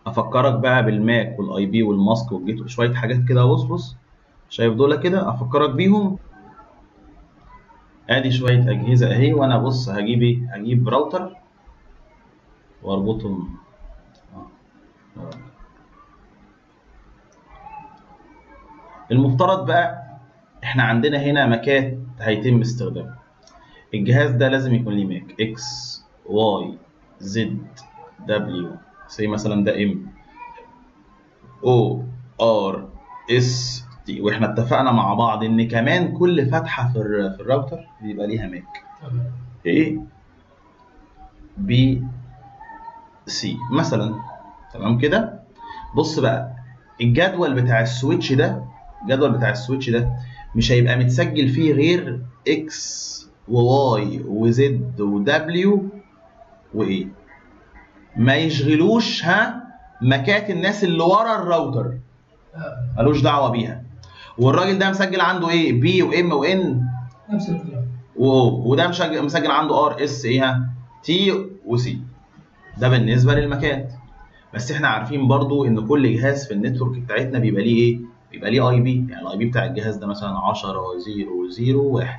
افكرك بقى بالماك والاي بي والماسك والجيت شويه حاجات كده بص بص شايف دول كده افكرك بيهم ادي شويه اجهزه اهي وانا بص هجيب ايه هجيب راوتر واربطهم المفترض بقى احنا عندنا هنا ماكات هيتم استخدامها الجهاز ده لازم يكون ليه ماك اكس واي زد دبليو زي مثلا ده ام او ار اس تي واحنا اتفقنا مع بعض ان كمان كل فتحه في في الراوتر بيبقى ليها ماك تمام ايه بي سي مثلا تمام كده بص بقى الجدول بتاع السويتش ده الجدول بتاع السويتش ده مش هيبقى متسجل فيه غير اكس وواي وزد ودبليو وايه ما يشغلوش ها مكات الناس اللي ورا الراوتر آه. ملوش دعوه بيها والراجل ده مسجل عنده ايه بي وام وان نفس الكلام و- وده مسجل مسجل عنده ار اس ايه ها تي وسي ده بالنسبه للمكات بس احنا عارفين برضو ان كل جهاز في النتورك بتاعتنا بيبقى ليه ايه بيبقى ليه اي بي يعني الاي بي بتاع الجهاز ده مثلا 10 0 0 1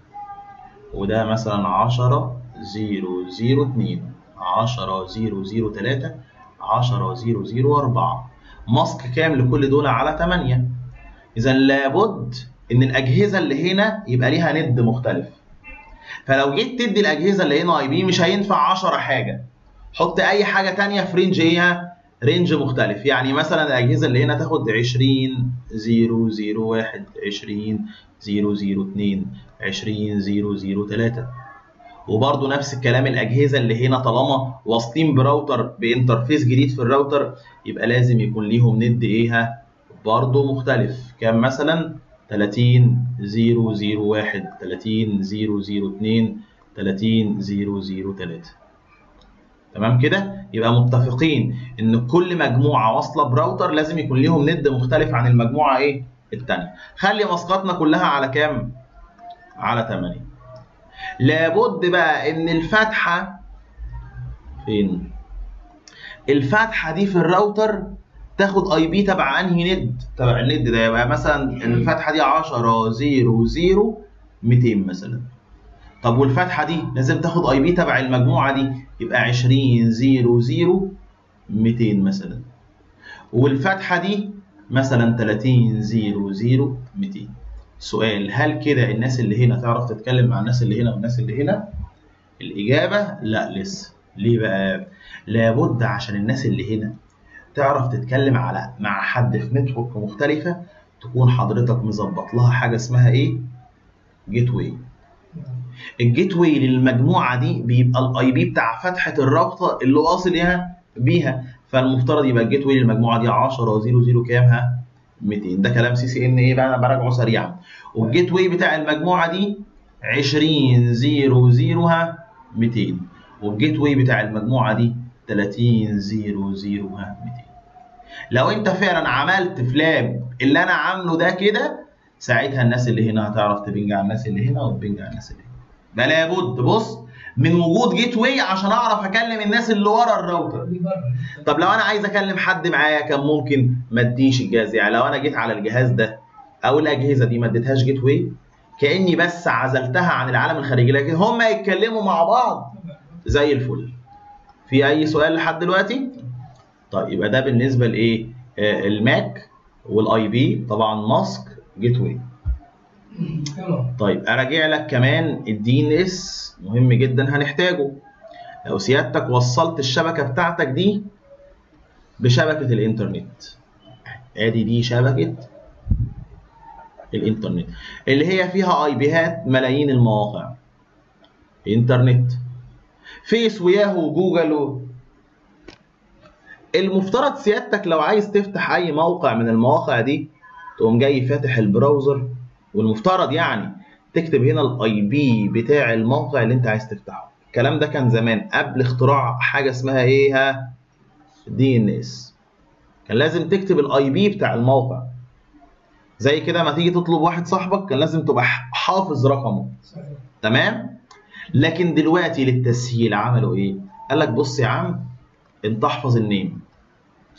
وده مثلا 10 0 0 2 10 0 0 3 10 0 0 4 ماسك كام لكل دول على 8 اذا لابد ان الاجهزه اللي هنا يبقى ليها ند مختلف فلو جيت تدي الاجهزه اللي هنا اي بي مش هينفع 10 حاجه حط اي حاجه تانية في رينج ايه رينج مختلف يعني مثلا الاجهزه اللي هنا تاخد 20 0 0 1 20 0 0 2 20 0 0 3 وبرضه نفس الكلام الاجهزه اللي هنا طالما واصلين براوتر بانترفيس جديد في الراوتر يبقى لازم يكون ليهم ند ايه برضه مختلف كام مثلا 30 0 0 1 30 0 0 2 30 0 0 3 تمام كده يبقى متفقين ان كل مجموعه واصله براوتر لازم يكون ليهم ند مختلف عن المجموعه ايه الثانيه خلي مسقطنا كلها على كام على 8 لابد بقى ان الفتحه فين الفتحه دي في الراوتر تاخد اي بي تبع انهي ند تبع الند ده يبقى مثلا الفتحه دي 10 0 0 200 مثلا طب والفتحه دي لازم تاخد اي بي تبع المجموعه دي يبقى 20 0 0 200 مثلا والفتحه دي مثلا 30 0 0 200 سؤال هل كده الناس اللي هنا تعرف تتكلم مع الناس اللي هنا والناس اللي هنا الاجابه لا لسه ليه بقى لابد عشان الناس اللي هنا تعرف تتكلم على مع حد في نتورك مختلفه تكون حضرتك مظبط لها حاجه اسمها ايه جيت واي الجيت واي للمجموعه دي بيبقى الاي بي بتاع فتحه الرابطه اللي واصل ليها بيها فالمفترض يبقى الجيت واي للمجموعه دي 10 0 0 كام ها 200 ده كلام سي سي ان ايه بقى انا براجعه سريعا والجيت واي بتاع المجموعه دي 20 0 0 ها 200 والجيت واي بتاع المجموعه دي 30 0 0 ها 200 لو انت فعلا عملت فلاب اللي انا عامله ده كده ساعتها الناس اللي هنا هتعرف تبنج على الناس اللي هنا وتبنج على الناس اللي هنا ده لابد بص من وجود جيت واي عشان اعرف اكلم الناس اللي ورا الراوتر اللي بره طب لو انا عايز اكلم حد معايا كان ممكن ما اديش الجهاز يعني لو انا جيت على الجهاز ده او الاجهزه دي ما اديتهاش جيت واي كاني بس عزلتها عن العالم الخارجي لكن هم يتكلموا مع بعض زي الفل في اي سؤال لحد دلوقتي طيب يبقى ده بالنسبه لايه آه، الماك والاي بي طبعا ماسك جيت واي تمام طيب اراجع لك كمان الدي ان اس مهم جدا هنحتاجه لو سيادتك وصلت الشبكه بتاعتك دي بشبكه الانترنت ادي دي شبكه الانترنت اللي هي فيها اي بيهات ملايين المواقع انترنت فيس وياهو وجوجل و... المفترض سيادتك لو عايز تفتح اي موقع من المواقع دي تقوم جاي فاتح البراوزر والمفترض يعني تكتب هنا الاي بي بتاع الموقع اللي انت عايز تفتحه الكلام ده كان زمان قبل اختراع حاجه اسمها ايه ها دي ان اس كان لازم تكتب الاي بي بتاع الموقع زي كده ما تيجي تطلب واحد صاحبك كان لازم تبقى حافظ رقمه صحيح تمام لكن دلوقتي للتسهيل عملوا ايه قال لك بص يا عم انت احفظ النيم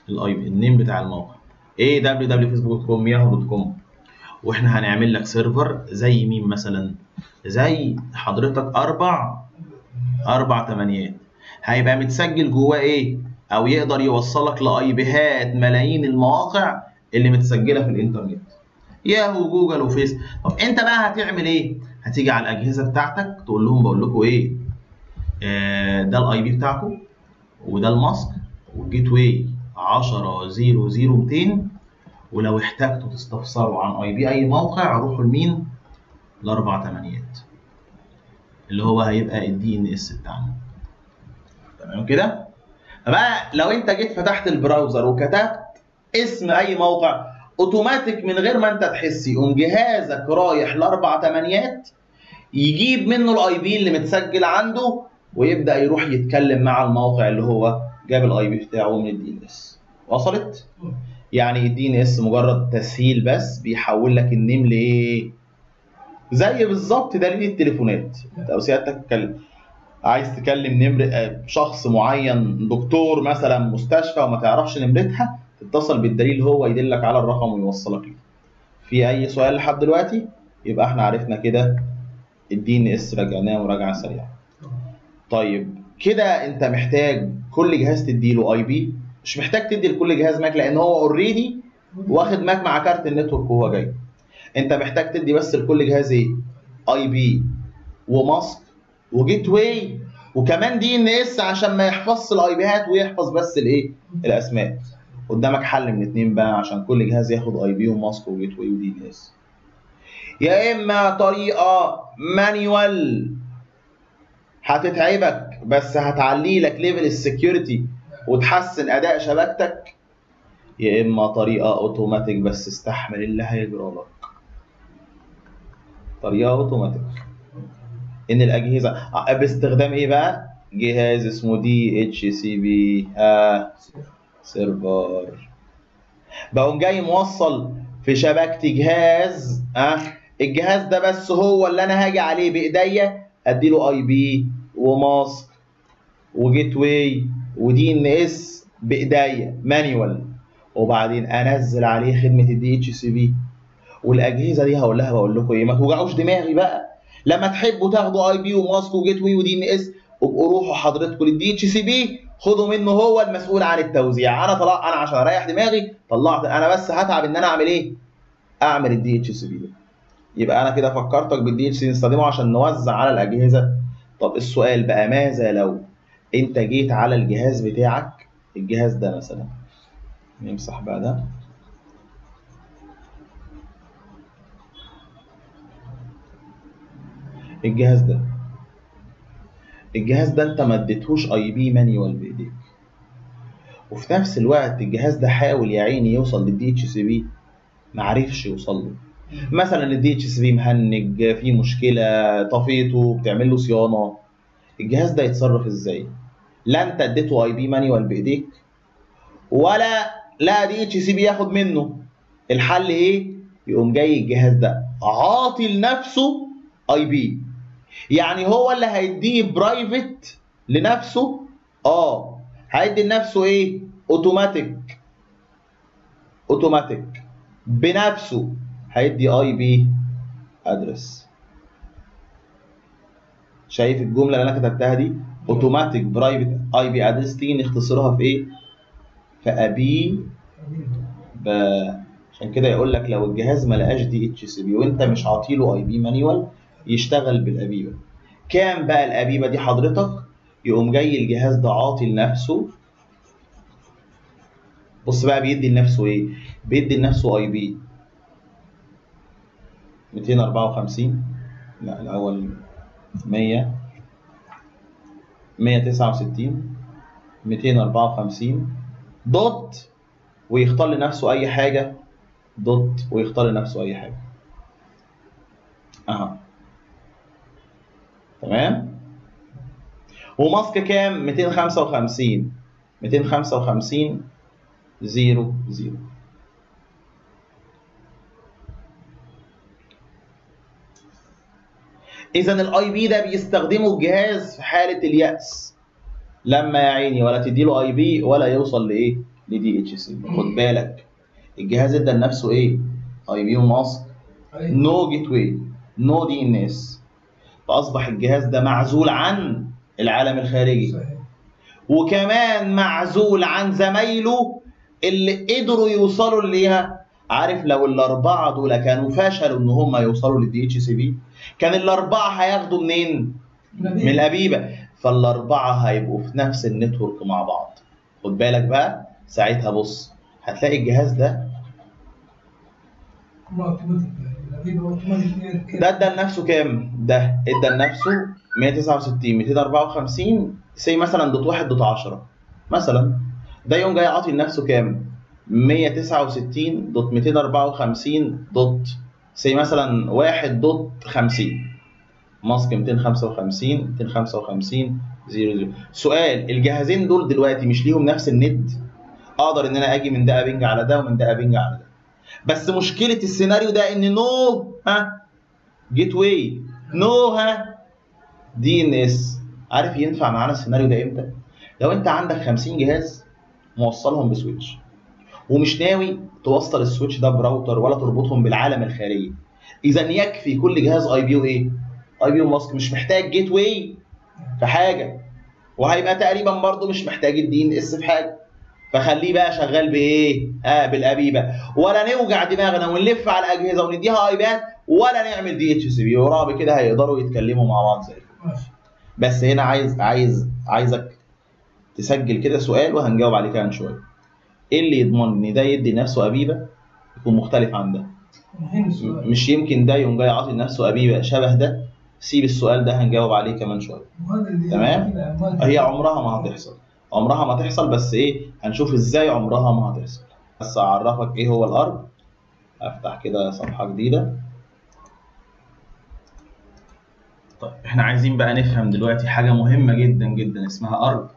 الاي بي النيم بتاع الموقع ايه www.facebook.com yahoo.com واحنا هنعمل لك سيرفر زي مين مثلا زي حضرتك اربع اربع تمانيات هيبقى متسجل جواه ايه او يقدر يوصلك لاي بيهات ملايين المواقع اللي متسجله في الانترنت ياهو جوجل وفيس طب انت بقى هتعمل ايه هتيجي على الاجهزه بتاعتك تقول لهم بقول لكم ايه آه ده الاي بي بتاعكم وده الماسك والجيت واي 10 0 0 200 ولو احتجتوا تستفسروا عن اي بي اي موقع روحوا لمين الاربع تمانيات اللي هو هيبقى الدي ان اس بتاعنا تمام كده بقى لو انت جيت فتحت البراوزر وكتبت اسم اي موقع اوتوماتيك من غير ما انت تحس يقوم جهازك رايح لاربع تمانيات يجيب منه الاي بي اللي متسجل عنده ويبدا يروح يتكلم مع الموقع اللي هو جاب الاي بي بتاعه من الدي ان اس وصلت يعني الدي ان اس مجرد تسهيل بس بيحول لك النيم لايه زي بالظبط دليل التليفونات لو سيادتك تتكلم عايز تكلم نمر شخص معين دكتور مثلا مستشفى وما تعرفش نمرتها تتصل بالدليل هو يدلك على الرقم ويوصلك ليه في اي سؤال لحد دلوقتي يبقى احنا عرفنا كده الدي ان اس رجعناه مراجعه سريعه طيب كده انت محتاج كل جهاز تديله اي بي مش محتاج تدي لكل جهاز ماك لان هو اوريدي واخد ماك مع كارت النتورك وهو جاي انت محتاج تدي بس لكل جهاز ايه اي بي وماسك وجيت واي وكمان دي ان اس عشان ما يحفظش الاي بيهات ويحفظ بس الايه الاسماء قدامك حل من اتنين بقى عشان كل جهاز ياخد اي بي وماسك وجيت واي ودي ان اس يا اما طريقه مانيوال هتتعبك بس هتعلي لك ليفل السكيورتي وتحسن اداء شبكتك يا اما طريقه اوتوماتيك بس استحمل اللي هيجرى لك طريقه اوتوماتيك ان الاجهزه آه، باستخدام ايه بقى جهاز اسمه دي اتش سي بي ها سيرفر بقوم جاي موصل في شبكتي جهاز ها أه؟ الجهاز ده بس هو اللي انا هاجي عليه بايديا اديله اي بي وماسك وجيت واي ودي ان اس بايديا مانيوال وبعدين انزل عليه خدمه الدي اتش سي بي والاجهزه دي هقول لها بقول لكم ايه ما توجعوش دماغي بقى لما تحبوا تاخدوا اي بي وماسك وجيت واي ودي ان اس ابقوا روحوا حضرتكم للدي اتش سي بي خدوا منه هو المسؤول عن التوزيع انا طلع انا عشان اريح دماغي طلعت انا بس هتعب ان انا اعمل ايه اعمل الدي اتش سي بي ده يبقى انا كده فكرتك بالدي اتش سي نستخدمه عشان نوزع على الاجهزه طب السؤال بقى ماذا لو انت جيت على الجهاز بتاعك الجهاز ده مثلا نمسح بقى ده الجهاز ده الجهاز ده انت ما اديتهوش اي بي مانيوال بايديك وفي نفس الوقت الجهاز ده حاول يا عيني يوصل للدي اتش سي بي ما عرفش يوصل له مثلا الدي اتش سي بي مهنج في مشكله طفيته بتعمل له صيانه الجهاز ده يتصرف ازاي لا انت اديته اي بي مانيوال بايديك ولا لا دي اتش سي بي ياخد منه الحل ايه يقوم جاي الجهاز ده عاطي لنفسه اي بي يعني هو اللي هيديه برايفت لنفسه اه هيدي لنفسه ايه اوتوماتيك اوتوماتيك بنفسه هيدي اي بي ادرس شايف الجمله اللي انا كتبتها دي اوتوماتيك برايفت اي بي ادرس تيجي نختصرها في ايه في ابي ب... عشان كده يقول لك لو الجهاز ما لقاش دي اتش سي بي وانت مش عاطيله اي بي مانيوال يشتغل بالابيبه كام بقى الابيبه دي حضرتك يقوم جاي الجهاز ده عاطي لنفسه بص بقى بيدي لنفسه ايه بيدي لنفسه اي بي 254 لا الاول 100 169 254 دوت ويختار لنفسه اي حاجه دوت ويختار لنفسه اي حاجه اها تمام وماسك كام 255 255 0 0 اذا الاي بي ده بيستخدمه الجهاز في حاله الياس لما يا عيني ولا تديله اي بي ولا يوصل لايه لدي اتش سي خد بالك الجهاز ادى لنفسه ايه؟ اي بي وماسك أيوة. نو جيت واي نو دي ان اس فاصبح الجهاز ده معزول عن العالم الخارجي صحيح وكمان معزول عن زمايله اللي قدروا يوصلوا ليها عارف لو الاربعه دول كانوا فشلوا ان هم يوصلوا للدي اتش سي بي كان الاربعه هياخدوا منين؟ من الابيبه فالاربعه هيبقوا في نفس النتورك مع بعض خد بالك بقى ساعتها بص هتلاقي الجهاز ده ما اوتوماتيك الأبيب اوتوماتيك كده. ده ادى لنفسه كام؟ ده ادى لنفسه 169 254 سي مثلا دوت واحد دوت 10 مثلا ده يوم جاي عاطي لنفسه كام؟ 169 دوت 254 دوت سي مثلا 1 دوت 50 ماسك 255 255 0 0 سؤال الجهازين دول دلوقتي مش ليهم نفس الند اقدر ان انا اجي من ده ابنج على ده ومن ده ابنج على ده بس مشكله السيناريو ده ان نو ها جيت واي نو ها دي ان اس عارف ينفع معانا السيناريو ده امتى؟ لو انت عندك 50 جهاز موصلهم بسويتش ومش ناوي توصل السويتش ده براوتر ولا تربطهم بالعالم الخارجي اذا يكفي كل جهاز اي بي وايه؟ اي بي وماسك مش محتاج جيت واي في حاجه وهيبقى تقريبا برضه مش محتاج الدي ان اس في حاجه فخليه بقى شغال بايه؟ اه بالابيبه ولا نوجع دماغنا ونلف على الاجهزه ونديها ايباد ولا نعمل دي اتش سي بي وراها بكده هيقدروا يتكلموا مع بعض زي الفل. ماشي بس هنا عايز عايز عايزك تسجل كده سؤال وهنجاوب عليه كمان شويه ايه اللي يضمن ان ده يدي نفسه ابيبه يكون مختلف عن ده مهم السؤال مش يمكن ده يقوم جاي عاطي لنفسه ابيبه شبه ده سيب السؤال ده هنجاوب عليه كمان شويه وهذا اللي تمام؟ كده ما- هي عمرها ما هتحصل عمرها ما تحصل بس ايه هنشوف ازاي عمرها ما هتحصل بس اعرفك ايه هو الارض افتح كده صفحه جديده طيب احنا عايزين بقى نفهم دلوقتي حاجه مهمه جدا جدا اسمها ارض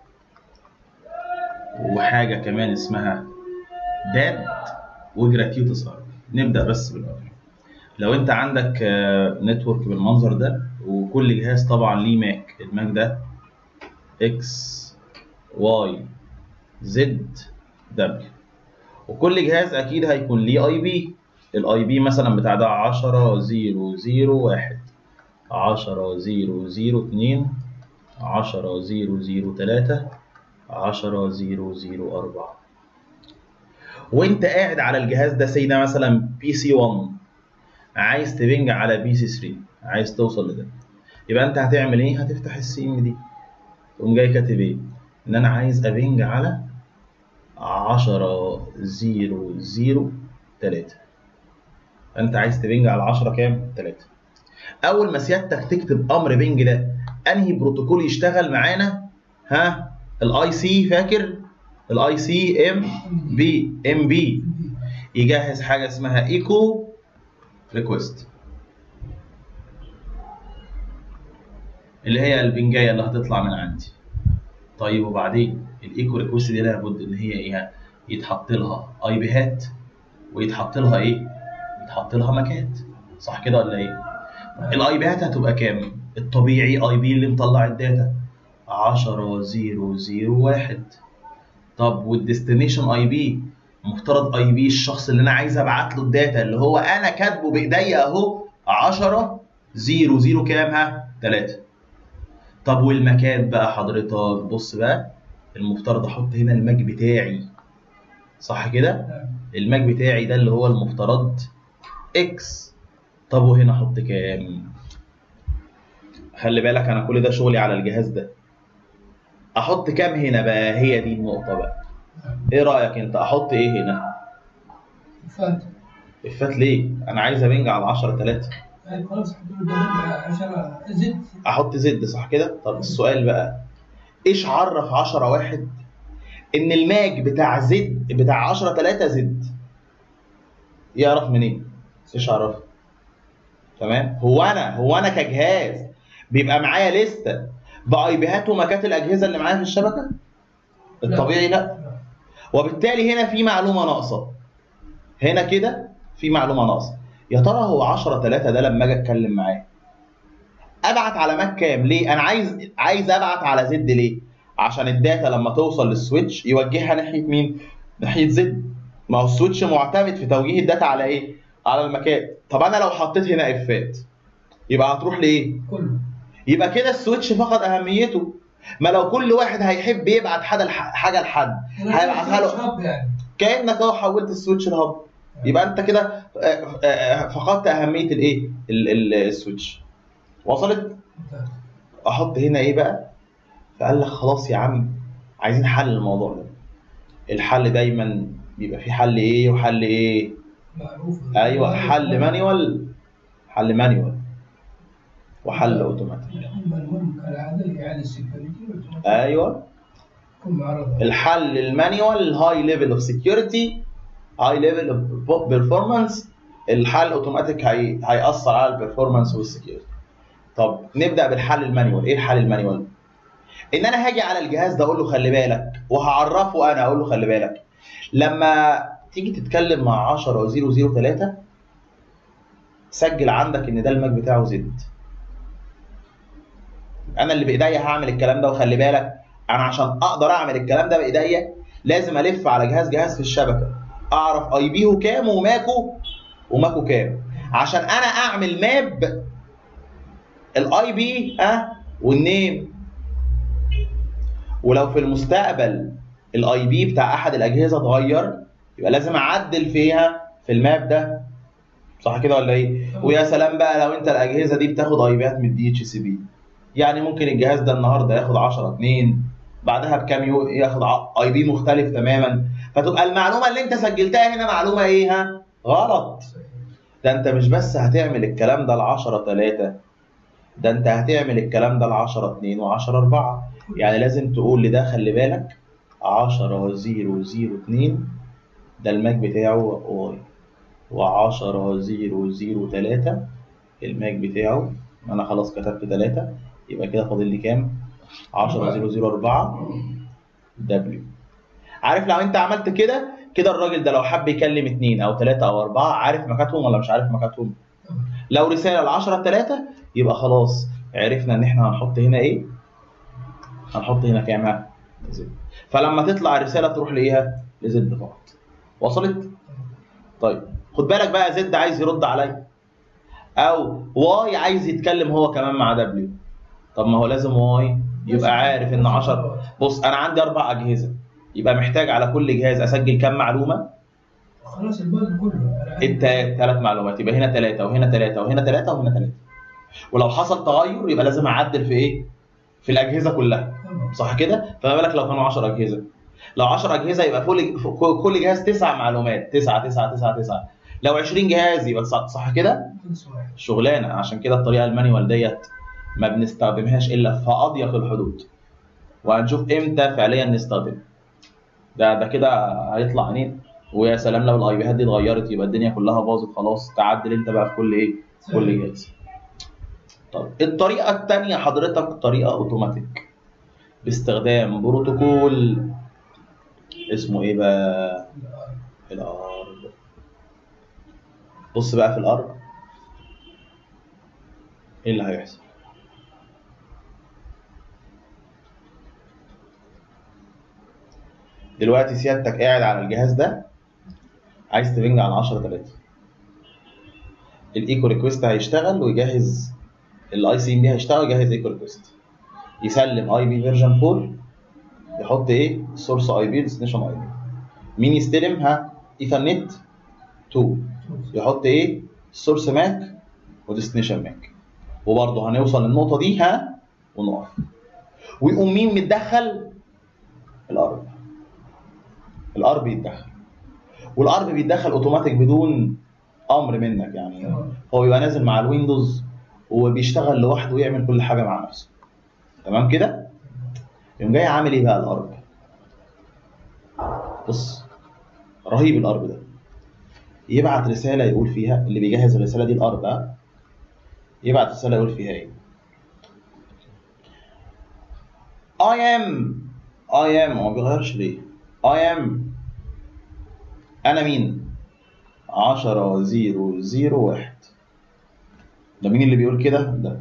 وحاجه كمان اسمها داد وجراتيوتس ارض نبدا بس بالارض لو انت عندك نتورك بالمنظر ده وكل جهاز طبعا ليه ماك الماك ده اكس واي زد دبليو وكل جهاز اكيد هيكون ليه اي بي الاي بي مثلا بتاع ده 10 0 0 1 10 0 0 2 10 0 0 3 10 0 0 4 وانت قاعد على الجهاز ده سي ده مثلا بي سي 1 عايز تبنج على بي سي 3 عايز توصل لده يبقى انت هتعمل ايه هتفتح السي ام دي تقوم جاي كاتب ايه ان انا عايز ابنج على 10 0 0 3 انت عايز تبنج على 10 كام 3 اول ما سيادتك تكتب امر بنج ده انهي بروتوكول يشتغل معانا ها الاي سي فاكر الاي سي ام بي ام بي يجهز حاجه اسمها ايكو ريكوست اللي هي البنجايه اللي هتطلع من عندي طيب وبعدين الايكو ريكوست دي لابد ان هي ايه يتحط لها اي بيهات ويتحط لها ايه يتحط لها ماكات صح كده ولا ايه الاي بيهات هتبقى كام الطبيعي اي بي اللي مطلع الداتا 10 0 0 1 طب والديستنيشن اي بي مفترض اي بي الشخص اللي انا عايز ابعت له الداتا اللي هو انا كاتبه بايديا اهو 10 0 0 كام ها 3 طب والمكان بقى حضرتك بص بقى المفترض احط هنا الماك بتاعي صح كده نعم. الماك بتاعي ده اللي هو المفترض اكس طب وهنا احط كام خلي بالك انا كل ده شغلي على الجهاز ده احط كام هنا بقى هي دي النقطه بقى ايه رايك انت احط ايه هنا فات افات ليه انا عايز ابنج على 10 3 يعني خلاص حطوا له بدل 10 زد احط زد صح كده طب السؤال بقى ايش عرف 10 واحد ان الماج بتاع زد بتاع 10 3 زد يعرف منين ايش عرف تمام هو انا هو انا كجهاز بيبقى معايا لسته باي بيهات وماكات الاجهزه اللي معايا في الشبكه الطبيعي لا وبالتالي هنا في معلومه ناقصه هنا كده في معلومه ناقصه يا ترى هو 10 3 ده لما اجي اتكلم معاه ابعت على ماك كام ليه انا عايز عايز ابعت على زد ليه عشان الداتا لما توصل للسويتش يوجهها ناحيه مين ناحيه زد ما هو السويتش معتمد في توجيه الداتا على ايه على المكان طب انا لو حطيت هنا افات يبقى هتروح لايه كله يبقى كده السويتش فقد اهميته ما لو كل واحد هيحب يبعت حاجه لح- حاجه لحد هيبعتها له شاب يعني كانك اهو حولت السويتش لهب يبقى انت كده آه، آه، فقدت اهميه الايه ال- ال- السويتش وصلت ممتاز. احط هنا ايه بقى فقال لك خلاص يا عم عايزين حل الموضوع ده الحل دايما بيبقى فيه حل ايه وحل ايه معروف ايوه حل مانيوال حل مانيوال وحل اوتوماتيك هم المهم كالعاده يعني السكيورتي ايوه يكون معرض الحل المانيوال هاي ليفل اوف سكيورتي هاي ليفل اوف بيرفورمانس الحل اوتوماتيك هي... هيأثر على البرفورمانس والسكيورتي طب نبدا بالحل المانيوال ايه الحل المانيوال ان انا هاجي على الجهاز ده اقول له خلي بالك وهعرفه انا اقول له خلي بالك لما تيجي تتكلم مع 10 003 سجل عندك ان ده الماك بتاعه زد انا اللي بايديا هعمل الكلام ده وخلي بالك انا عشان اقدر اعمل الكلام ده بايديا لازم الف على جهاز جهاز في الشبكه اعرف اي بيه كام وماكو وماكو كام عشان انا اعمل ماب الاي بي اه والنيم ولو في المستقبل الاي بي بتاع احد الاجهزه اتغير يبقى لازم اعدل فيها في الماب ده صح كده ولا ايه ويا سلام بقى لو انت الاجهزه دي بتاخد اي بيات من الدي اتش سي بي يعني ممكن الجهاز ده النهارده ياخد 10 2 بعدها بكام يوم ياخد اي بي مختلف تماما فتبقى المعلومه اللي انت سجلتها هنا معلومه ايه ها غلط ده انت مش بس هتعمل الكلام ده ل 10 3 ده انت هتعمل الكلام ده ل 10 2 و10 4 يعني لازم تقول لده خلي بالك 10 0 0 2 ده الماك بتاعه واي و10 0 0 3 الماك بتاعه انا خلاص كتبت 3 يبقى كده فاضل لي كام 10 0 0 4 دبليو عارف لو انت عملت كده كده الراجل ده لو حب يكلم اثنين او ثلاثه او اربعه عارف مكاتهم ولا مش عارف مكاتهم لو رساله ل 10 3 يبقى خلاص عرفنا ان احنا هنحط هنا ايه هنحط هنا كام ها؟ زد فلما تطلع الرساله تروح لايه لزد فقط وصلت طيب خد بالك بقى زد عايز يرد عليا او واي عايز يتكلم هو كمان مع دبليو طب ما هو لازم واي يبقى عارف ان 10 بص انا عندي اربع اجهزه يبقى محتاج على كل جهاز اسجل كام معلومه خلاص الباقي كله انت ثلاث معلومات يبقى هنا ثلاثه وهنا ثلاثه وهنا ثلاثه وهنا ثلاثه ولو حصل تغير يبقى لازم اعدل في ايه في الاجهزه كلها تمام. صح كده فما بالك لو كانوا 10 اجهزه لو 10 اجهزه يبقى كل كل جهاز تسع معلومات 9 9 9 9 لو 20 جهاز يبقى صح, صح كده تنسى واحد. شغلانه عشان كده الطريقه المانيوال ديت ما بنستخدمهاش الا في اضيق الحدود وهنشوف امتى فعليا نستخدمها ده ده كده هيطلع عينين ويا سلام لو الاي بيهات دي اتغيرت يبقى الدنيا كلها باظت خلاص تعدل انت بقى في كل ايه كل جهاز طب الطريقه الثانيه حضرتك طريقه اوتوماتيك باستخدام بروتوكول اسمه ايه بقى الارب بص بقى في الارب ايه اللي هيحصل دلوقتي سيادتك قاعد على الجهاز ده عايز تبنج على 10 3 الايكو ريكويست هيشتغل ويجهز الاي سي ام بي هيشتغل ويجهز ايكو ريكويست يسلم اي بي فيرجن 4 يحط ايه سورس اي بي ديستنيشن اي بي مين يستلم ها ايثرنت 2 يحط ايه سورس ماك وديستنيشن ماك وبرضه هنوصل للنقطه دي ها ونقف ويقوم مين متدخل الارب الارب يتدخل والارب بيتدخل اوتوماتيك بدون امر منك يعني تمام. هو بيبقى نازل مع الويندوز وبيشتغل لوحده ويعمل كل حاجه مع نفسه تمام كده يقوم جاي عامل ايه بقى الارب بص رهيب الارب ده يبعت رساله يقول فيها اللي بيجهز الرساله دي الارب ها؟ يبعت رساله يقول فيها ايه I am I am هو ما بيغيرش ليه I am أنا مين؟ عشرة زيرو زيرو واحد ده مين اللي بيقول كده؟ ده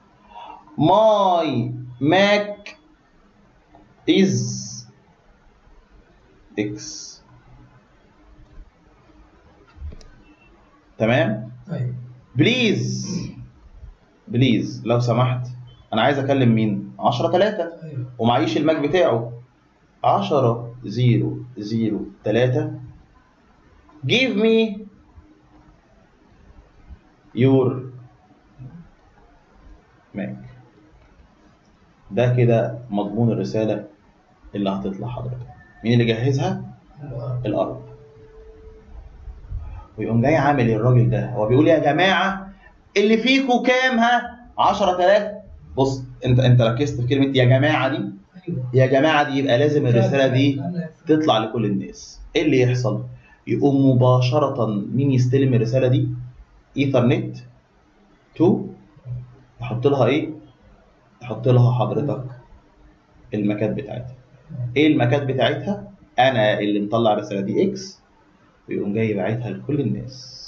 My Mac is X تمام طيب بليز بليز لو سمحت انا عايز اكلم مين 10 3 ايوه ومعيش الماك بتاعه 10 0 0 3 give me your mac ده كده مضمون الرسالة اللي هتطلع حضرتك مين اللي جهزها؟ الأرض. الأرض ويقوم جاي عامل الراجل ده هو بيقول يا جماعة اللي فيكوا كام ها؟ 10000 بص انت انت ركزت في كلمة يا جماعة دي ايوه يا جماعة دي يبقى لازم الرسالة دي تطلع لكل الناس ايه اللي يحصل يقوم مباشرة مين يستلم الرسالة دي ايثرنت 2 يحط لها ايه يحط لها حضرتك المكات بتاعتها ايه المكات بتاعتها انا اللي مطلع الرسالة دي اكس ويقوم جاي باعتها لكل الناس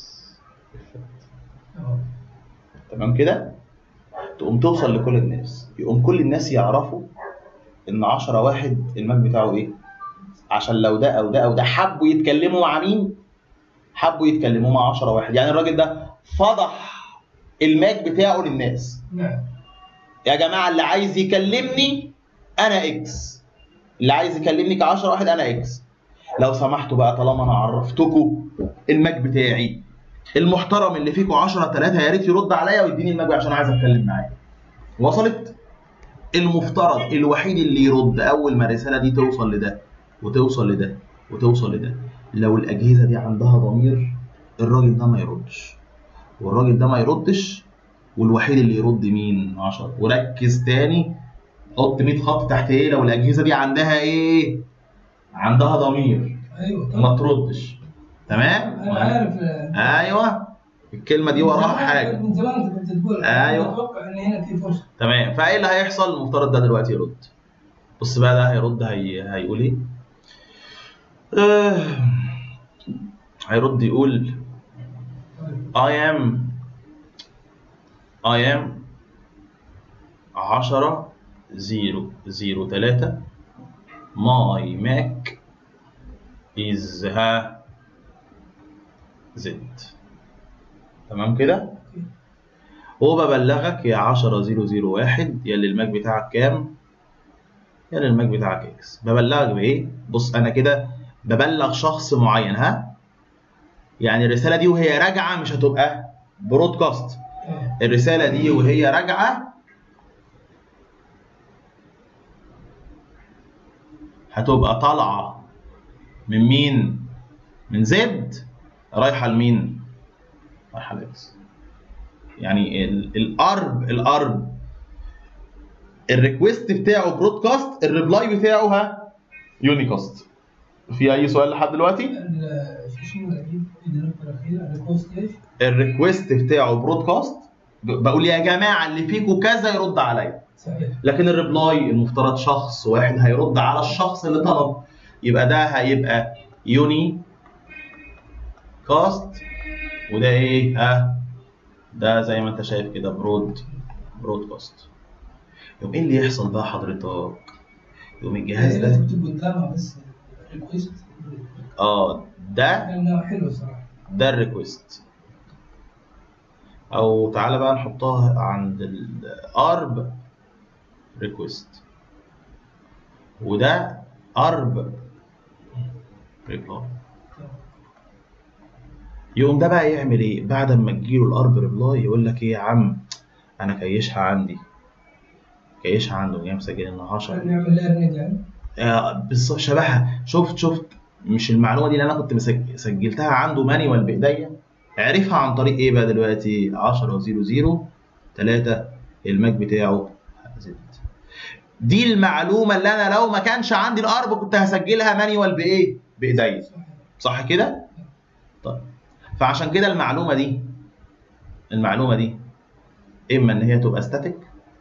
آه. تمام كده تقوم توصل لكل الناس يقوم كل الناس يعرفوا ان 10 واحد الماك بتاعه ايه عشان لو ده او ده او ده حبوا يتكلموا مع مين حبوا يتكلموا مع 10 واحد يعني الراجل ده فضح الماك بتاعه للناس نعم يا جماعه اللي عايز يكلمني انا اكس اللي عايز يكلمني ك 10 واحد انا اكس لو سمحتوا بقى طالما انا عرفتكم الماك بتاعي المحترم اللي فيكم 10 3 يا ريت يرد عليا ويديني الماك عشان عايز اتكلم معاه وصلت المفترض الوحيد اللي يرد اول ما الرساله دي توصل لده وتوصل لده وتوصل لده لو الاجهزه دي عندها ضمير الراجل ده ما يردش والراجل ده ما يردش والوحيد اللي يرد مين 10 وركز تاني حط 100 خط تحت ايه لو الاجهزه دي عندها ايه عندها ضمير ايوه ما طبعا تردش تمام انا عارف آه، ايوه الكلمه دي وراها من زمان- حاجه من زمان انت كنت تقول أيوة. اتوقع ان هنا في فرصه تمام فايه اللي هيحصل المفترض ده دلوقتي يرد بص بقى ده هيرد هي... هيقول ايه آه... هيرد يقول طيب I am I am 10 0 0 3 my Mac is ها Z تمام كده وببلغك يا 10 0 0 1 يا اللي الماك بتاعك كام يا اللي الماك بتاعك اكس ببلغك بايه بص انا كده ببلغ شخص معين ها يعني الرساله دي وهي راجعه مش هتبقى برودكاست آه. الرساله دي وهي راجعه هتبقى طالعه من مين من زد رايحه لمين رايحه لاكس يعني ال- الارب الارب الريكوست بتاعه برودكاست الريبلاي بتاعه ها يونيكاست في اي سؤال لحد دلوقتي ال- شو اسمه الاخير النقطه الاخيره الريكوست ايش؟ الريكوست بتاعه برودكاست ب- بقول يا جماعه اللي فيكم كذا يرد عليا صحيح لكن الريبلاي المفترض شخص واحد هيرد على الشخص اللي طلب يبقى ده هيبقى يوني كاست وده ايه ها ده زي ما انت شايف كده برود برودكاست يقوم ايه اللي يحصل بقى حضرتك يقوم الجهاز هي ده لازم تكتب قدامها بس ريكوست اه ده لانها حلوه صراحه ده الريكوست او تعالى بقى نحطها عند الارب ريكوست وده ارب ريبلاي يقوم ده بقى يعمل ايه بعد ما تجيله الارب ريبلاي يقول لك ايه يا عم انا كيشها عندي كيشها عنده جاي مسجل ان 10 نعمل ليرنينج يعني آه، بالظبط شبهها شفت شفت مش المعلومه دي اللي انا كنت مسج- سجلتها عنده مانيوال بايديا عرفها عن طريق ايه بقى دلوقتي 10 0 0 3 الماك بتاعه زد دي المعلومه اللي انا لو ما كانش عندي الارب كنت هسجلها مانيوال بايه بايديا صحيح صح كده طيب فعشان كده المعلومه دي المعلومه دي اما ان هي تبقى ستاتيك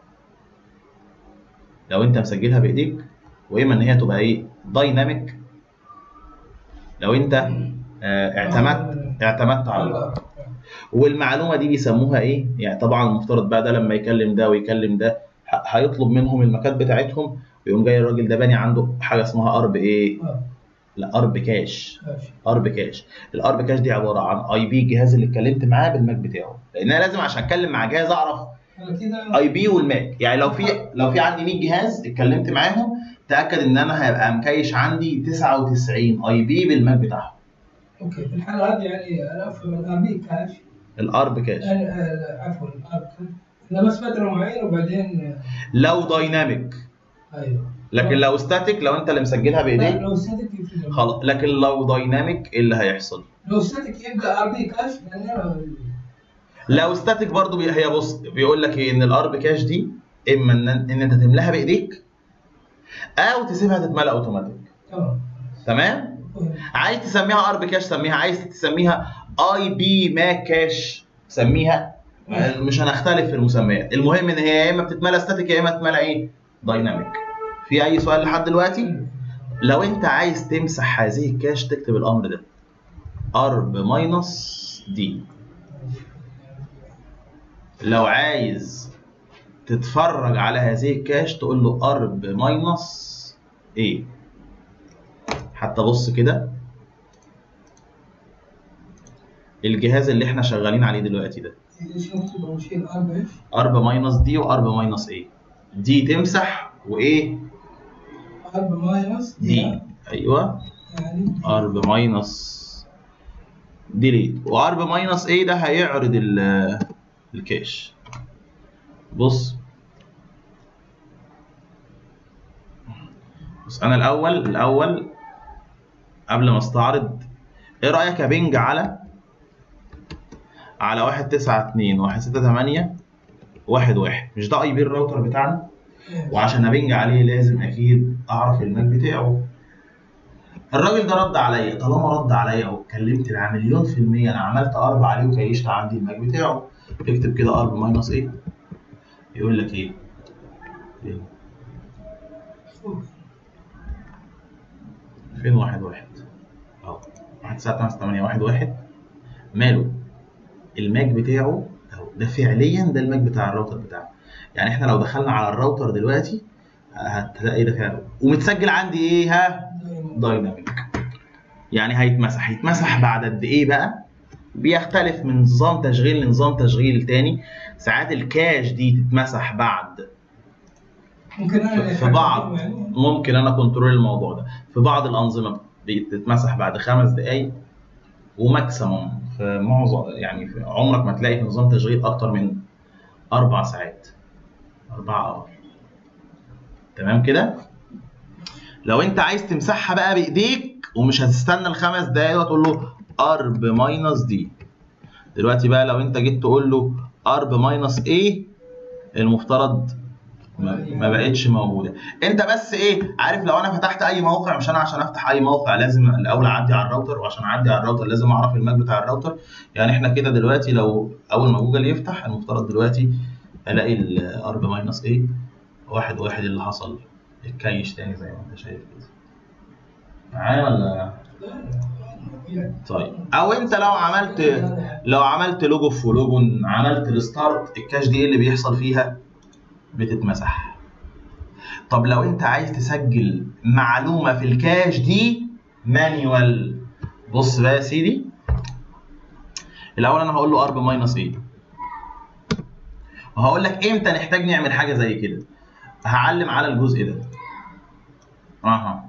لو انت مسجلها بايديك واما ان هي تبقى ايه دايناميك لو انت آه، اعتمدت اعتمدت على الارب والمعلومه دي بيسموها ايه يعني طبعا المفترض بقى ده لما يكلم ده ويكلم ده ه- هيطلب منهم المكات بتاعتهم ويقوم جاي الراجل ده باني عنده حاجه اسمها ارب ايه آه. لا ارب كاش ماشي ارب كاش الارب كاش دي عباره عن اي بي الجهاز اللي اتكلمت معاه بالماك بتاعه لان انا لازم عشان اتكلم مع جهاز اعرف انا كده اي بي والماك يعني لو في لو في عندي 100 جهاز اتكلمت معاهم تاكد ان انا هيبقى مكيش عندي 99 اي بي بالماك بتاعهم اوكي في الحاله هذه يعني انا افهم الابي كاش الارب كاش أنا- آه، عفوا الاب كاش انا بس فتره معينه وبعدين لو دايناميك آه، ايوه لكن لو ستاتيك لو انت اللي مسجلها لا بايديك لو ستاتيك يفرق خلاص لكن لو دايناميك ايه اللي هيحصل لو ستاتيك يبقى ار بي كاش لان انا لو ستاتيك برضو بي... هي بص بيقول لك ايه ان الارب كاش دي اما ان, إن انت تملاها بايديك او تسيبها تتملى اوتوماتيك تمام تمام عايز تسميها ارب كاش سميها عايز تسميها اي بي ماك كاش سميها مش هنختلف في المسميات المهم ان هي يا اما بتتملى ستاتيك يا اما تتملى ايه دايناميك في اي سؤال لحد دلوقتي لو انت عايز تمسح هذه الكاش تكتب الامر ده ارب ماينس دي لو عايز تتفرج على هذه الكاش تقول له ارب ماينس ايه حتى بص كده الجهاز اللي احنا شغالين عليه دلوقتي ده ايش نكتب اول شيء الار بي ايش؟ ارب ماينس دي وارب ماينس ايه دي تمسح وايه ار ماينس دي ايوه يعني ارب ماينس ديليت وارب ماينس ايه ده هيعرض ال- الكاش بص بص انا الاول الاول قبل ما استعرض ايه رايك يا بنج على على واحد تسعة اتنين واحد ستة تمانية واحد واحد مش ده اي بي الراوتر بتاعنا وعشان ابنج عليه لازم اكيد اعرف الماك بتاعه الراجل ده رد عليا طالما رد عليا واتكلمت مع مليون في المية انا عملت ارب عليه وكيشت عندي الماك بتاعه اكتب كده ارب ماينس ايه يقول لك ايه فين؟ فين واحد واحد اهو واحد تسعة خمسة تمانية واحد واحد ماله الماك بتاعه اهو ده فعليا ده الماك بتاع الراوتر بتاعنا يعني احنا لو دخلنا على الراوتر دلوقتي هتلاقي ده فعلا ومتسجل عندي ايه ها دايناميك يعني هيتمسح هيتمسح بعد قد ايه بقى بيختلف من نظام تشغيل لنظام تشغيل تاني ساعات الكاش دي تتمسح بعد ممكن انا اللي في بعض يعني ممكن انا كنترول الموضوع ده في بعض الانظمه بتتمسح بعد خمس دقائق وماكسيموم في معظم يعني في عمرك ما تلاقي في نظام تشغيل اكتر من اربع ساعات اربعة اور تمام كده لو انت عايز تمسحها بقى بايديك ومش هتستنى الخمس دقايق وتقول له ارب ماينس دي دلوقتي بقى لو انت جيت تقول له ارب ماينس ايه المفترض ما ما بقتش موجوده انت بس ايه عارف لو انا فتحت اي موقع مش انا عشان افتح اي موقع لازم الاول اعدي على الراوتر وعشان اعدي على الراوتر لازم اعرف الماك بتاع الراوتر يعني احنا كده دلوقتي لو اول ما جوجل يفتح المفترض دلوقتي الاقي الارب ماينس ايه واحد واحد اللي حصل اتكيش تاني زي ما انت شايف كده معايا ولا طيب او انت لو عملت لو عملت لوجو في لوجو عملت الستارت الكاش دي ايه اللي بيحصل فيها بتتمسح طب لو انت عايز تسجل معلومه في الكاش دي مانيوال بص بقى يا سيدي الاول انا هقول له ارب ماينس ايه وهقول لك امتى نحتاج نعمل حاجه زي كده هعلم على الجزء ده اها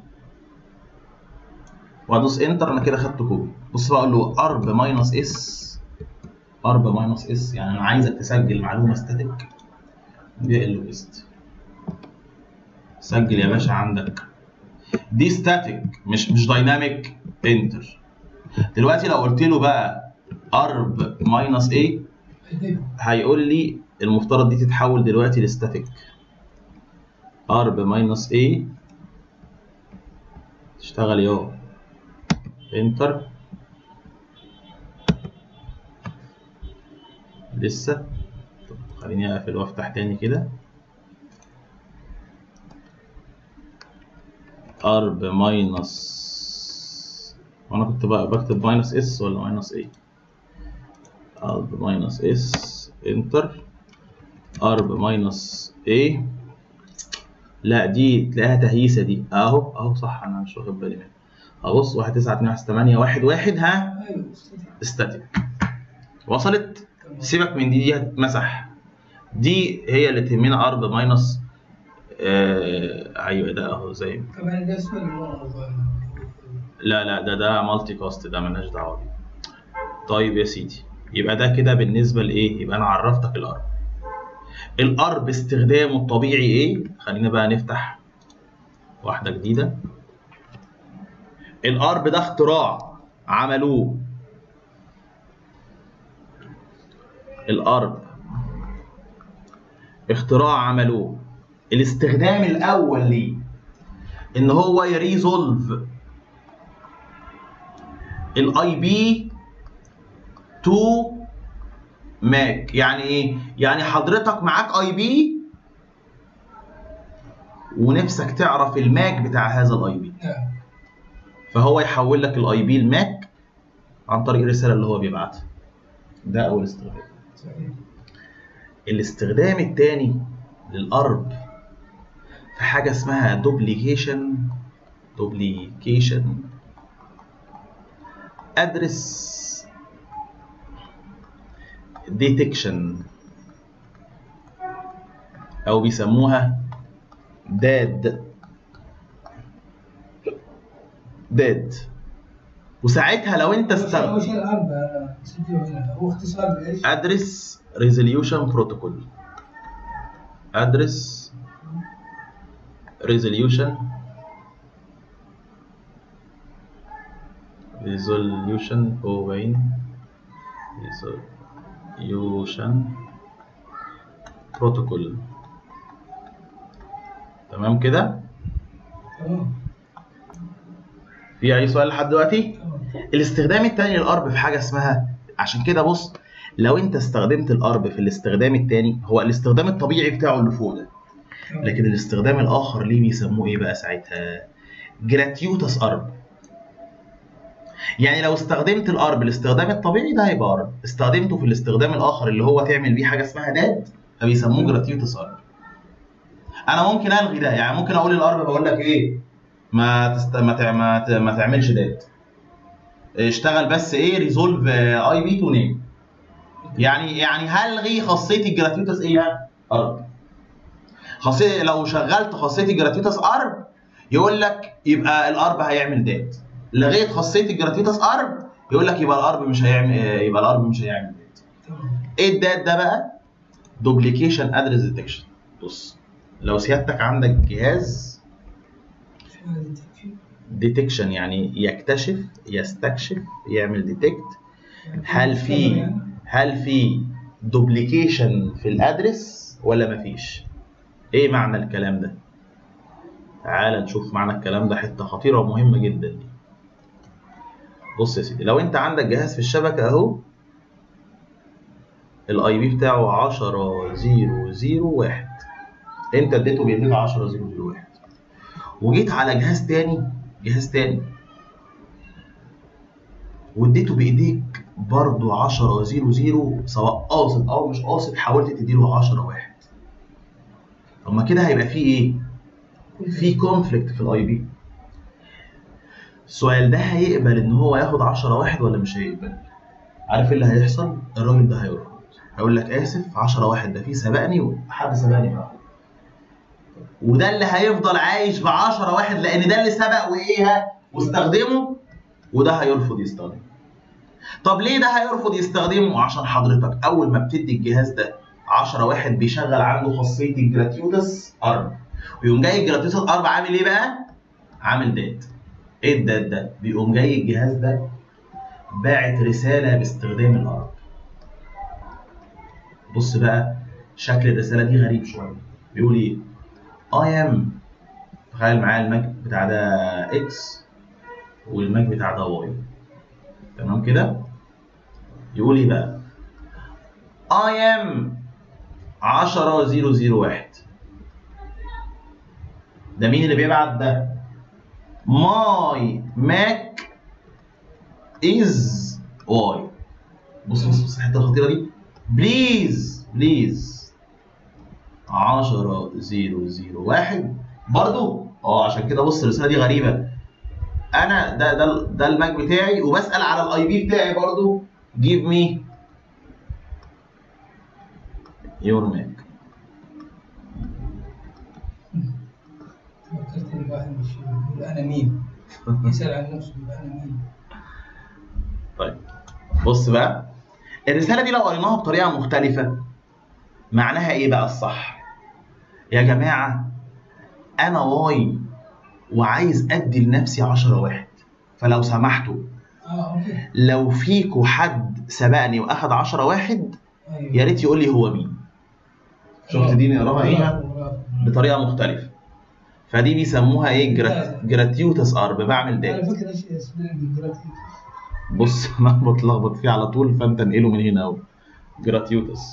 وادوس انتر انا كده خدت كوبي بص بقى اقول له ارب ماينس اس ارب ماينس اس يعني انا عايزك تسجل معلومه ستاتيك دي ال بيست سجل يا باشا عندك دي ستاتيك مش مش دايناميك انتر دلوقتي لو قلت له بقى ارب ماينس ايه هيقول لي المفترض دي تتحول دلوقتي لستاتيك ارب ماينس ايه تشتغل يو انتر لسه طب خليني اقفل وافتح تاني كده ارب ماينس وانا كنت بقى بكتب ماينس اس ولا ماينس ايه ارب ماينس اس انتر ارب ماينس ايه لا دي تلاقيها تهيسه دي اهو اهو صح انا مش واخد بالي منها ابص 1 9 2 1 8 1 1 ها ايوه استاذ. استاتيك وصلت تمام. سيبك من دي دي هتتمسح دي هي اللي تهمنا ارب ماينس آه ايوه ده اهو زي كمان ده اسمه اللي هو لا لا ده ده مالتي كاست ده مالناش دعوه بيه طيب يا سيدي يبقى ده كده بالنسبه لايه يبقى انا عرفتك الارب الارب استخدامه الطبيعي ايه خلينا بقى نفتح واحده جديده الارب ده اختراع عملوه الارب اختراع عملوه الاستخدام الاول ليه ان هو يريزولف الاي بي تو ماك يعني ايه يعني حضرتك معاك اي بي ونفسك تعرف الماك بتاع هذا الاي بي نعم فهو يحول لك الاي بي الماك عن طريق الرساله اللي هو بيبعتها ده اول استخدام صحيح الاستخدام الثاني للارب في حاجه اسمها دوبليكيشن دوبليكيشن ادرس ديتكشن او بيسموها داد داد وساعتها لو انت استخدم وش الارب سيدي ولا هو اختصار لايش؟ ادرس ريزوليوشن بروتوكول ادرس ريزوليوشن ريزوليوشن هو باين ريزوليوشن بروتوكول تمام كده تمام في اي سؤال لحد دلوقتي تمام الاستخدام التاني للارب في حاجه اسمها عشان كده بص لو انت استخدمت الارب في الاستخدام التاني هو الاستخدام الطبيعي بتاعه اللي فوق ده تمام. لكن الاستخدام الاخر ليه بيسموه ايه بقى ساعتها جراتيوتس ارب يعني لو استخدمت الارب الاستخدام الطبيعي ده هيبقى ارب استخدمته في الاستخدام الاخر اللي هو تعمل بيه حاجه اسمها داد فبيسموه جراتيوتس ارب انا ممكن الغي ده يعني ممكن اقول للارب بقول لك ايه ما تست... ما, تع... ما, ت... ما تعملش داد اشتغل بس ايه ريزولف اي بي تو نيم يعني يعني هلغي خاصيه الجراتيوتس ايه ارب خاصيه لو شغلت خاصيه الجراتيوتس ارب يقول لك يبقى الارب هيعمل دات لغيت خاصيه الجراتيوتس ارب يقول لك يبقى الارب مش هيعمل يبقى الارب مش هيعمل دات تمام ايه الدات ده بقى دوبليكيشن ادرس ديتكشن بص لو سيادتك عندك جهاز شو هذا التكفير؟ ديتكشن يعني يكتشف يستكشف يعمل ديتكت هل في يعني؟ هل في دوبليكيشن في الادرس ولا مفيش ايه معنى الكلام ده تعال نشوف معنى الكلام ده حته خطيره ومهمه جدا دي بص يا سيدي لو انت عندك جهاز في الشبكه اهو الاي بي بتاعه 10 0 0 1 انت اديته بايديك 10 0 0 1 وجيت على جهاز تاني جهاز تاني واديته بايديك برضو 10 0 0 سواء قاصد او مش قاصد حاولت تديله 10 1 طب ما كده هيبقى فيه ايه؟ في كونفليكت في الاي بي السؤال ده هيقبل ان هو ياخد 10 واحد ولا مش هيقبل؟ عارف ايه اللي هيحصل؟ الراجل ده هيرفض هيقول لك اسف 10 واحد ده فيه سبقني وحد سبقني بقى وده اللي هيفضل عايش ب 10 واحد لان ده اللي سبق وايه واستخدمه وده هيرفض يستخدمه طب ليه ده هيرفض يستخدمه عشان حضرتك اول ما بتدي الجهاز ده 10 واحد بيشغل عنده خاصيه الجراتيوتس ارب ويقوم جاي الجراتيوتس ارب عامل ايه بقى عامل دات ايه الدات ده بيقوم جاي الجهاز ده باعت رساله باستخدام الارب بص بقى شكل الرساله دي غريب شويه بيقول ايه I am تخيل معايا الماك بتاع ده اكس والماك بتاع ده واي تمام كده يقول ايه بقى I am 10001 ده مين اللي بيبعت ده my mac is y بص بص بص الحته الخطيره دي بليز بليز 10 0 0 1 برضو اه عشان كده بص الرساله دي غريبه انا ده ده ده الماك بتاعي وبسال على الاي بي بتاعي برضو جيف مي يور ماك فكرت ان واحد مش يقول انا مين يسال عن نفسه يقول انا مين طيب بص بقى الرساله دي لو قريناها بطريقه مختلفه معناها ايه بقى الصح يا جماعه انا واي وعايز ادي لنفسي 10 واحد فلو سمحتوا اه اوكي لو فيكوا حد سبقني واخد 10 واحد ايوه يا ريت يقول لي هو مين شفت دي نقراها ايه برافو. بطريقه مختلفه فدي بيسموها ايه جراتيوتس ارب بعمل على دات فكره ايش اسمه دلوقتي بص انا بتلخبط فيه على طول فانت انقله من هنا اهو جراتيوتس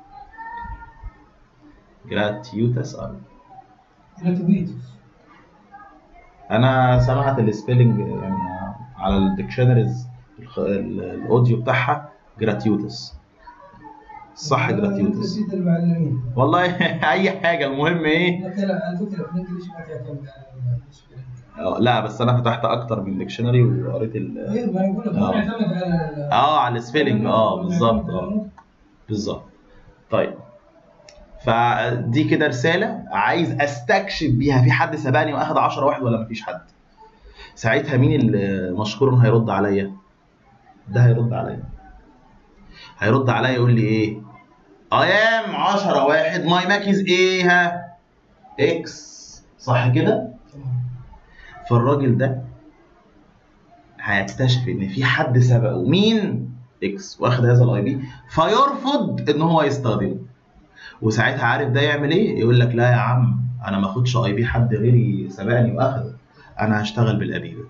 جراتيوتس ارب جراتويتوس انا سمعت السبيلنج يعني على الديكشنريز الاوديو بتاعها جراتيوتس صح جراتيوتس نسيت المعلمين والله اي حاجه المهم ايه لكن على فكره في الانجليش ما تعتمد على الاسبلنج آه، لا بس انا فتحت اكتر من ديكشنري وقريت ال ايوه ما انا بقول لك ما آه. يعتمد على اه على السبيلنج اه بالظبط اه بالظبط طيب فدي كده رساله عايز استكشف بيها في حد سبقني واخد 10 واحد ولا مفيش حد ساعتها مين اللي مشكور هيرد عليا ده هيرد عليا هيرد عليا يقول لي ايه ايام 10 واحد ماي ماك از ايه ها اكس صح كده فالراجل ده هيكتشف ان في حد سبقه مين اكس واخد هذا الاي بي فيرفض ان هو يستخدمه وساعتها عارف ده يعمل ايه يقول لك لا يا عم انا ما اخدش اي بي حد غيري سبقني واخده انا هشتغل بالابيبه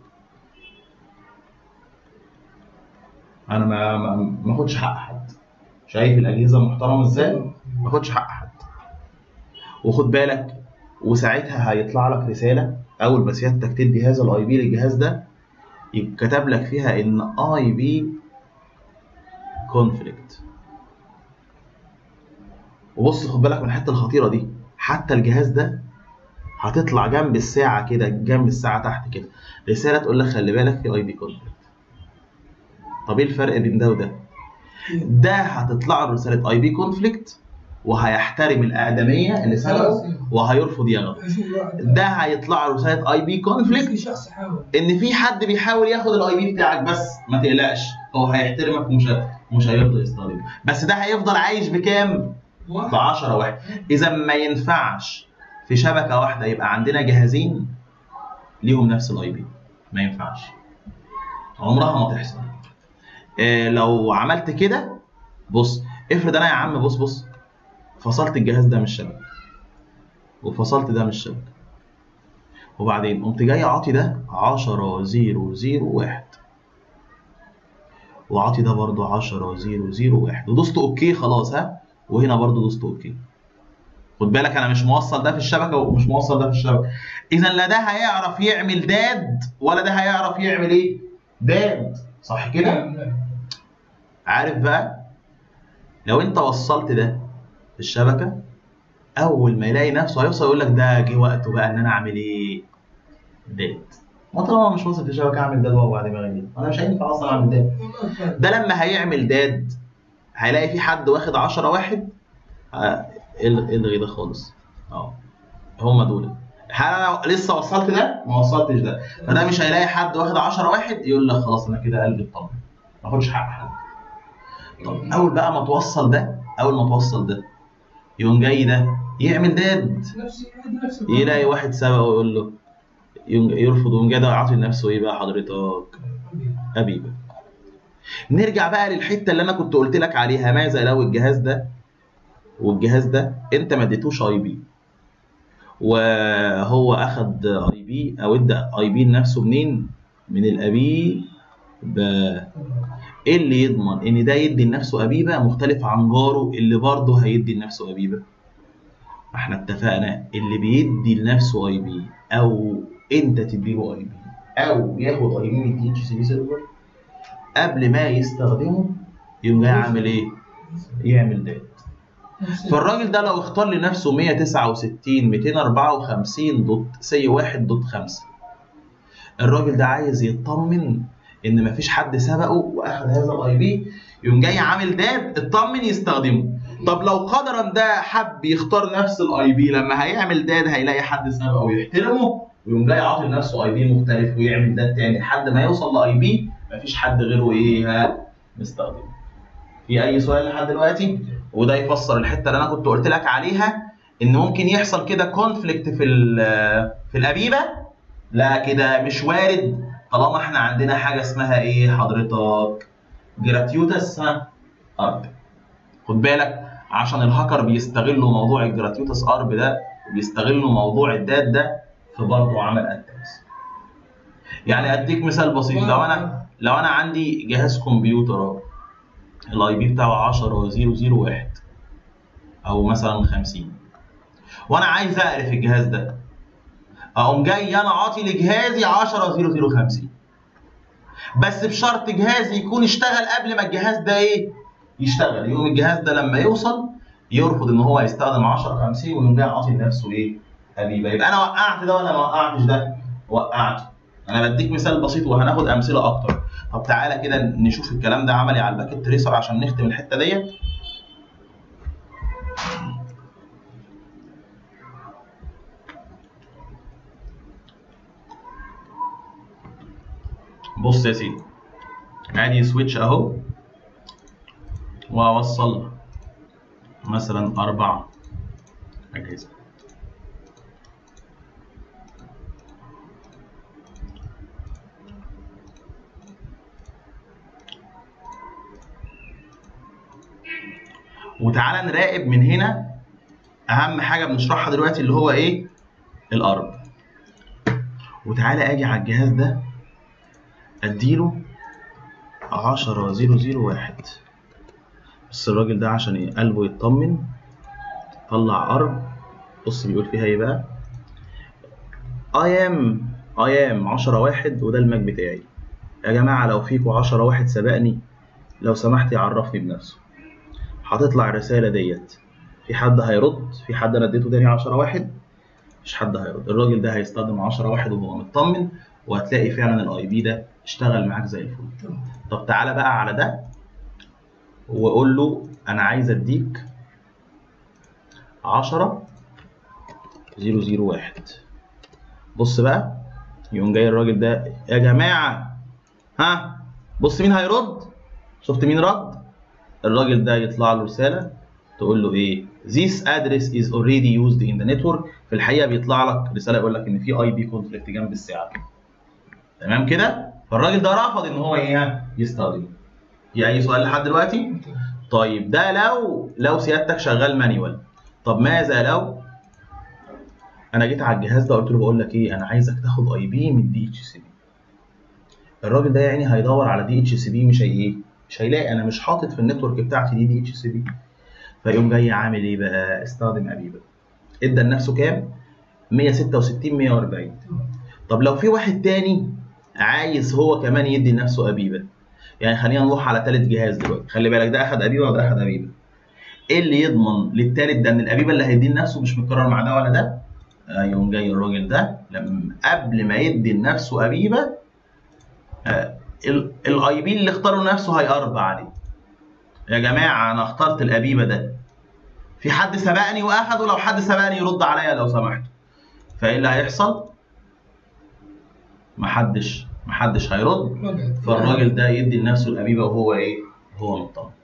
انا ما ما ما اخدش حق حد شايف الاجهزه محترمه ازاي ما اخدش حق حد وخد بالك وساعتها هيطلع لك رساله اول ما سيادتك تدي هذا الاي بي للجهاز ده يتكتب لك فيها ان اي بي كونفليكت وبص خد بالك من الحته الخطيره دي حتى الجهاز ده هتطلع جنب الساعه كده جنب الساعه تحت كده رساله تقول لك خلي بالك في اي بي كونفليكت طب ايه الفرق بين ده وده ده هتطلع له رساله اي بي كونفليكت وهيحترم الاقدميه اللي سبقه وهيرفض ياخده اشوف واحد ده هيطلع له رساله اي بي كونفليكت في شخص حاول ان في حد بيحاول ياخد الاي بي بتاعك بس ما تقلقش هو هيحترمك ومش مش هيرضى يستخدمه بس ده هيفضل عايش بكام؟ ب واحد 10 واحد اذا ما ينفعش في شبكه واحده يبقى عندنا جهازين ليهم نفس الاي بي ما ينفعش عمرها ما تحصل إيه لو عملت كده بص افرض انا يا عم بص بص فصلت الجهاز ده من الشبكه وفصلت ده من الشبكه وبعدين قمت جاي عاطي ده 10 0 0 1 وعاطي ده برضو 10 0 0 1 ودوست اوكي خلاص ها وهنا برضو دوست اوكي خد بالك انا مش موصل ده في الشبكه ومش موصل ده في الشبكه اذا لا ده هيعرف يعمل داد ولا ده هيعرف يعمل ايه داد صح كده نعم، نعم. عارف بقى لو انت وصلت ده في الشبكه اول ما يلاقي نفسه هيوصل يقول لك ده جه وقته بقى ان انا اعمل ايه داد ما طالما مش واصل في الشبكه اعمل داد واقع دماغي ليه؟ انا مش هينفع اصلا اعمل داد ده لما هيعمل داد هيلاقي في حد واخد 10 واحد آه، الغي الغي ده خالص اه هم دول انا لسه وصلت ده ما وصلتش ده فده مش هيلاقي حد واخد 10 واحد يقول لك خلاص انا كده قلبي اطمن ما اخدش حق حد طب اول بقى ما توصل ده اول ما توصل ده يقوم جاي ده يعمل داد نفس نفس يلاقي واحد سبقه ويقول له يقوم- يرفض ويقوم جاي ده يعطي لنفسه ايه بقى حضرتك حبيبي نرجع بقى للحته اللي انا كنت قلت لك عليها ماذا لو الجهاز ده والجهاز ده انت ما اديتوش اي بي وهو اخد اي بي او ادى اي بي لنفسه منين من الابي ب ايه اللي يضمن ان ده يدي لنفسه ابيبه مختلف عن جاره اللي برضه هيدي لنفسه ابيبه ما احنا اتفقنا اللي بيدي لنفسه اي بي او انت تديله اي بي او ياخد اي بي من دي اتش سي بي سيرفر قبل ما يستخدمه يقوم جاي عامل ايه؟ يعمل ده فالراجل ده لو اختار لنفسه 169 254 دوت سي 1 دوت 5 الراجل ده عايز يطمن ان مفيش حد سبقه واخد هذا الاي بي يقوم جاي عامل داب اطمن يستخدمه طب لو قدرا ده حب يختار نفس الاي بي لما هيعمل داد هيلاقي حد سبقه ويحترمه ويقوم جاي عاطي لنفسه اي بي مختلف ويعمل داد تاني لحد ما يوصل لاي بي مفيش حد غيره ايه ها مستخدمه في اي سؤال لحد دلوقتي وده يفسر الحته اللي انا كنت قلت لك عليها ان ممكن يحصل كده كونفليكت في ال- في الابيبه لا كده مش وارد طالما احنا عندنا حاجه اسمها ايه حضرتك جراتيوتس ها ارب خد بالك عشان الهاكر بيستغلوا موضوع الجراتيوتس ارب ده وبيستغلوا موضوع الدات ده في برضه عمل اتاكس يعني اديك مثال بسيط لو انا لو انا عندي جهاز كمبيوتر اهو الاي بي بتاعه 10001 او مثلا 50 وانا عايز اعرف الجهاز ده اقوم جاي انا عاطي لجهازي 10050 بس بشرط جهازي يكون اشتغل قبل ما الجهاز ده ايه يشتغل يقوم الجهاز ده لما يوصل يرفض ان هو يستخدم 1050 ويقوم جاي عاطي لنفسه ايه حبيبه يبقى انا وقعت ده ولا ما وقعتش ده وقعته انا بديك مثال بسيط وهناخد امثله اكتر طب تعالى كده نشوف الكلام ده عملي على الباكيت تريسر عشان نختم الحته ديت بص يا سيدي ادي سويتش اهو واوصل مثلا اربع اجهزه وتعالى نراقب من هنا اهم حاجه بنشرحها دلوقتي اللي هو ايه الارب وتعالى اجي على الجهاز ده اديله عشرة زيرو زيرو واحد بس الراجل ده عشان إيه؟ قلبه يطمن طلع ارب بص بيقول فيها ايه بقى اي ام اي ام 10 واحد وده الماك بتاعي يا جماعه لو فيكوا 10 واحد سبقني لو سمحت يعرفني بنفسه هتطلع الرساله ديت في حد هيرد في حد انا اديته تاني 10 واحد مش حد هيرد الراجل ده هيستخدم 10 واحد وهو مطمن وهتلاقي فعلا الاي بي ده اشتغل معاك زي الفل طب تعالى بقى على ده وقول له انا عايز اديك 10 001 بص بقى يقوم جاي الراجل ده يا جماعه ها بص مين هيرد شفت مين رد الراجل ده يطلع له رساله تقول له ايه this address is already used in the network في الحقيقه بيطلع لك رساله يقول لك ان في اي بي كونفليكت جنب الساعه تمام كده فالراجل ده رفض ان هو ايه يستخدمه في اي سؤال لحد دلوقتي طيب ده لو لو سيادتك شغال مانيوال طب ماذا لو انا جيت على الجهاز ده قلت له بقول لك ايه انا عايزك تاخد اي بي من دي اتش سي بي الراجل ده يعني هيدور على دي اتش سي بي مش هي ايه مش هيلاقي انا مش حاطط في النتورك بتاعتي دي دي اتش سي بي فيقوم جاي عامل ايه بقى استخدم ابيبه ادى لنفسه كام 166 140 طب لو في واحد تاني عايز هو كمان يدي لنفسه ابيبه يعني خلينا نروح على ثالث جهاز دلوقتي خلي بالك ده اخد ابيبه وده اخد ابيبه ايه اللي يضمن للثالث ده ان الابيبه اللي هيدي لنفسه مش متكرر مع ده ولا ده آه يقوم جاي الراجل ده لما قبل ما يدي لنفسه ابيبه آه الاي بي اللي اختاره نفسه هيقرب عليه يا جماعه انا اخترت الابيبه ده في حد سبقني واخده لو حد سبقني يرد عليا لو سمحت فايه اللي هيحصل محدش محدش هيرد فالراجل ده يدي لنفسه الابيبه وهو ايه هو مطمن